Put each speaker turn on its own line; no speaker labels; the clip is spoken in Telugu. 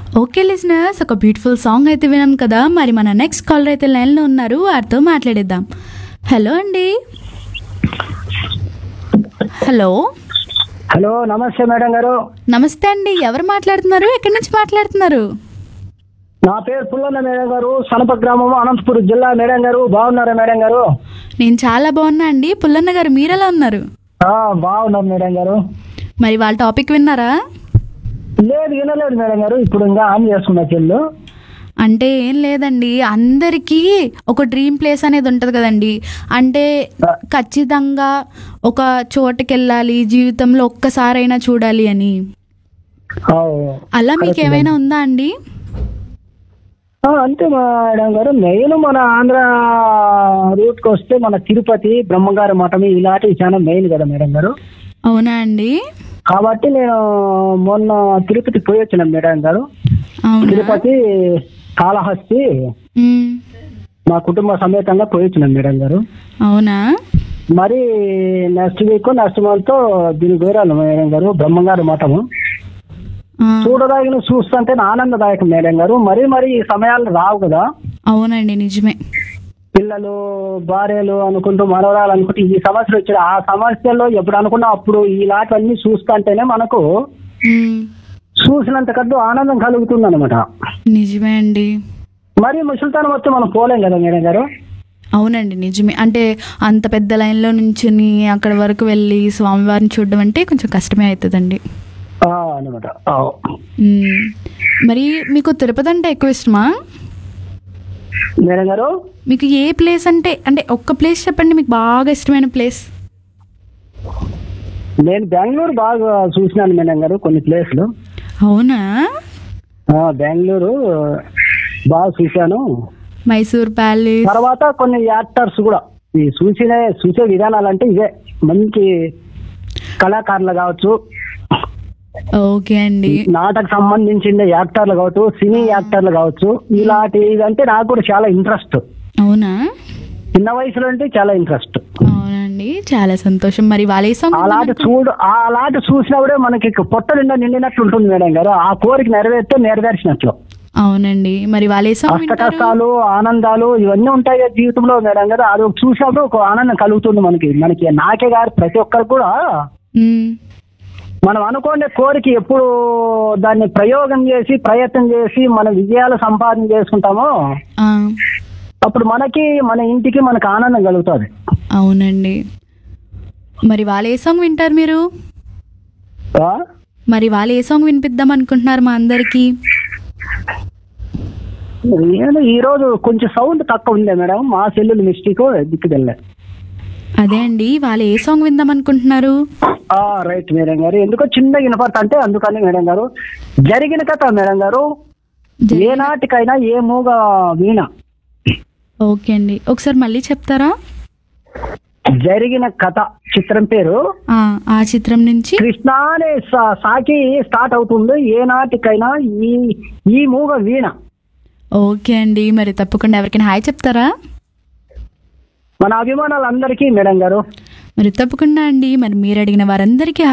ఓకే లిజనర్స్ ఒక బ్యూటిఫుల్ సాంగ్ అయితే వినాం కదా మరి మన నెక్స్ట్ కాలర్ అయితే లైన్లో ఉన్నారు వారితో మాట్లాడేద్దాం హలో అండి హలో
హలో నమస్తే మేడం గారు
నమస్తే అండి ఎవరు మాట్లాడుతున్నారు ఎక్కడి నుంచి మాట్లాడుతున్నారు
నా పేరు పుల్లన్న మేడం గారు సనప గ్రామం అనంతపురం జిల్లా మేడం గారు బాగున్నారా మేడం గారు
నేను చాలా బాగున్నా అండి పుల్లన్న గారు మీరెలా ఉన్నారు
ఆ, బాగున్నాం మేడం గారు
మరి వాళ్ళ టాపిక్ విన్నారా
లేదు వినలేదు మేడం గారు ఇప్పుడు ఇంకా ఆన్ చేసుకున్న చెల్లు
అంటే ఏం లేదండి అందరికీ ఒక డ్రీమ్ ప్లేస్ అనేది ఉంటుంది కదండి అంటే ఖచ్చితంగా ఒక చోటుకి వెళ్ళాలి జీవితంలో ఒక్కసారైనా చూడాలి అని
ఆ,
అలా మీకు ఏమైనా ఉందా అండి
ఆ, అంతే మేడం గారు మెయిన్ మన ఆంధ్ర రూట్కి వస్తే మన తిరుపతి బ్రహ్మంగారి మఠం ఇలాంటివి చాలా మెయిన్ కదా మేడం గారు
అవునా అండి
కాబట్టి నేను మొన్న తిరుపతి పోయి వచ్చినాం మేడం గారు
అవునా
తిరుపతి కాళహస్తి
మ్,
మా కుటుంబ సమేతంగా పోయి వచ్చినాం మేడం గారు
అవునా
మరి నెక్స్ట్ వీక్ నెక్స్ట్ మంత్ దీనికి పోయిరాను మేడం గారు బ్రహ్మంగారి మఠము
ఆ,
చూడదాగిన చూస్తుంటే ఆనందదాయకం మేడం గారు మరి మరి ఈ సమయాలు రావు కదా
అవునండి నిజమే
పిల్లలు భార్యలు అనుకుంటూ మనవరాలు అనుకుంటూ ఈ సమస్యలు వచ్చాయి ఆ సమస్యల్లో ఎప్పుడు అనుకున్నా అప్పుడు ఇలాంటివన్నీ చూస్తుంటేనే మనకు
మ్,
చూసినంత కద్దు ఆనందం కలుగుతుంది అనమాట
నిజమే అండి
మరి ముసలితనం వస్తే మనం పోలేం కదా మేడం గారు
అవునండి నిజమే అంటే అంత పెద్ద లైన్లో నుంచుని అక్కడ వరకు వెళ్ళి స్వామివారిని చూడడం అంటే కొంచెం కష్టమే అవుతుందండి
ఆ, అనమాట ఆ.
మ్, మరి మీకు తిరుపతి అంటే ఎక్కువ ఇష్టమా
మేడం గారు
మీకు ఏ ప్లేస్ అంటే అంటే ఒక్క ప్లేస్ చెప్పండి మీకు బాగా ఇష్టమైన ప్లేస్
నేను బెంగళూరు బాగా చూసినాను మేడం గారు కొన్ని ప్లేస్లు
అవునా
ఆ, బెంగళూరు బాగా చూశాను
మైసూర్ ప్యాలెస్
తర్వాత కొన్ని యాక్టర్స్ కూడా ఈ చూసిన చూసే విధానాలు అంటే ఇదే మంచి కళాకారులు కావచ్చు
ఓకే అండి
నాటకు సంబంధించిన యాక్టర్లు కావచ్చు సినీ యాక్టర్లు కావచ్చు ఇలాంటి అంటే నాకు కూడా చాలా ఇంట్రెస్ట్
అవునా
చిన్న వయసులో అంటే చాలా ఇంట్రెస్ట్
అవునండి చాలా సంతోషం మరి వాళ్ళ ఏ సాంగ్
అలాంటి చూడు ఆ అలాంటి చూసినప్పుడే మనకి పొట్ట నిండా నిండినట్లు ఉంటుంది మేడం గారు ఆ కోరిక నెరవేరితే నెరవేర్చినట్లు
అవునండి మరి వాళ్ళ ఏ సాంగ్
కష్ట
వింటారు
కష్టాలు ఆనందాలు ఇవన్నీ ఉంటాయి కదా జీవితంలో మేడం గారు అది ఒక చూసినప్పుడు ఒక ఆనందం కలుగుతుంది మనకి మనకి నాకే గారు ప్రతి ఒక్కరికి కూడా
మ్,
మనం అనుకునే కోరిక ఎప్పుడు దాన్ని ప్రయోగం చేసి ప్రయత్నం చేసి మన విజయాలు సంపాదన చేసుకుంటామో
ఆ,
అప్పుడు మనకి మన ఇంటికి మనకు ఆనందం కలుగుతుంది
అవునండి మరి వాళ్ళ ఏ సాంగ్ వింటారు మీరు
ఆ?
మరి వాళ్ళు ఏ సాంగ్ వినిపిద్దాం అనుకుంటున్నారు మా అందరికి
నేను ఈ రోజు కొంచెం సౌండ్ తక్కువ ఉందే మేడం మా సెల్లులు మిస్టేక్ దిక్కుదెళ్ళే
అదే అండి వాళ్ళు ఏ సాంగ్ విందాం అనుకుంటున్నారు
ఆ రైట్ మేడం గారు ఎందుకో చిన్న వినపడతా అంటే అందుకని మేడం గారు జరిగిన కథ మేడం గారు ఏ నాటికైనా ఏ మూగ వీణ
ఓకే అండి ఒకసారి మళ్ళీ చెప్తారా
జరిగిన కథ చిత్రం పేరు
ఆ, ఆ చిత్రం నుంచి
కృష్ణ అనే సా- సాకి స్టార్ట్ అవుతుంది ఏ నాటికైనా ఈ ఈ మూగ వీణ
ఓకే అండి మరి తప్పకుండా ఎవరికైనా హాయ్ చెప్తారా
మన అభిమానాలందరికీ మేడం గారు
మరి తప్పకుండా అండి మరి మీరు అడిగిన వారందరికీ